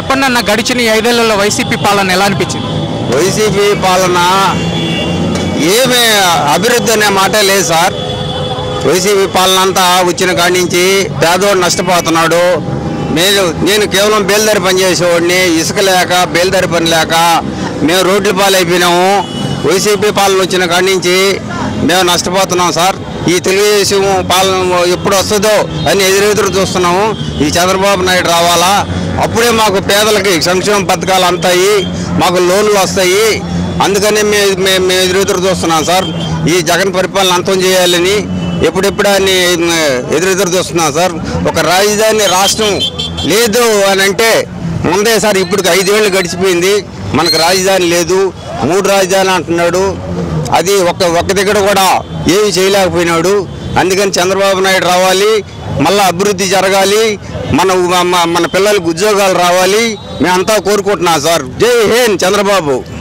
చెప్పండి అన్న గడిచిన ఈ ఐదేళ్లలో వైసీపీ పాలన ఎలా అనిపించింది వైసీపీ పాలన ఏమి అభివృద్ధి అనే మాటే లేదు సార్ వైసీపీ పాలన అంతా వచ్చిన కాడి నుంచి పేదోడు నష్టపోతున్నాడు నేను నేను కేవలం బేల్దారి పని చేసేవాడిని ఇసుక లేక బేల్దారి పని లేక మేము రోడ్ల పాలైపోయినాము వైసీపీ పాలన వచ్చిన కాడి నుంచి మేము నష్టపోతున్నాం సార్ ఈ తెలుగుదేశం పాలన ఎప్పుడు వస్తుందో అని ఎదురెదురు చూస్తున్నాము ఈ చంద్రబాబు నాయుడు రావాలా అప్పుడే మాకు పేదలకి సంక్షేమ పథకాలు అందుతాయి మాకు లోన్లు వస్తాయి అందుకని మేము మేము మేము ఎదురెదురు చూస్తున్నాం సార్ ఈ జగన్ పరిపాలన అంతం చేయాలని ఎప్పుడెప్పుడు అని ఎదురెదురు చూస్తున్నాం సార్ ఒక రాజధాని రాష్ట్రం లేదు అని అంటే ముందే సార్ ఇప్పుడు ఐదేళ్ళు గడిచిపోయింది మనకు రాజధాని లేదు మూడు రాజధాని అంటున్నాడు అది ఒక ఒక్క దగ్గర కూడా ఏమి చేయలేకపోయినాడు అందుకని చంద్రబాబు నాయుడు రావాలి మళ్ళీ అభివృద్ధి జరగాలి మన మన- మన పిల్లలకు ఉద్యోగాలు రావాలి మేమంతా కోరుకుంటున్నాం సార్ జై హింద్ చంద్రబాబు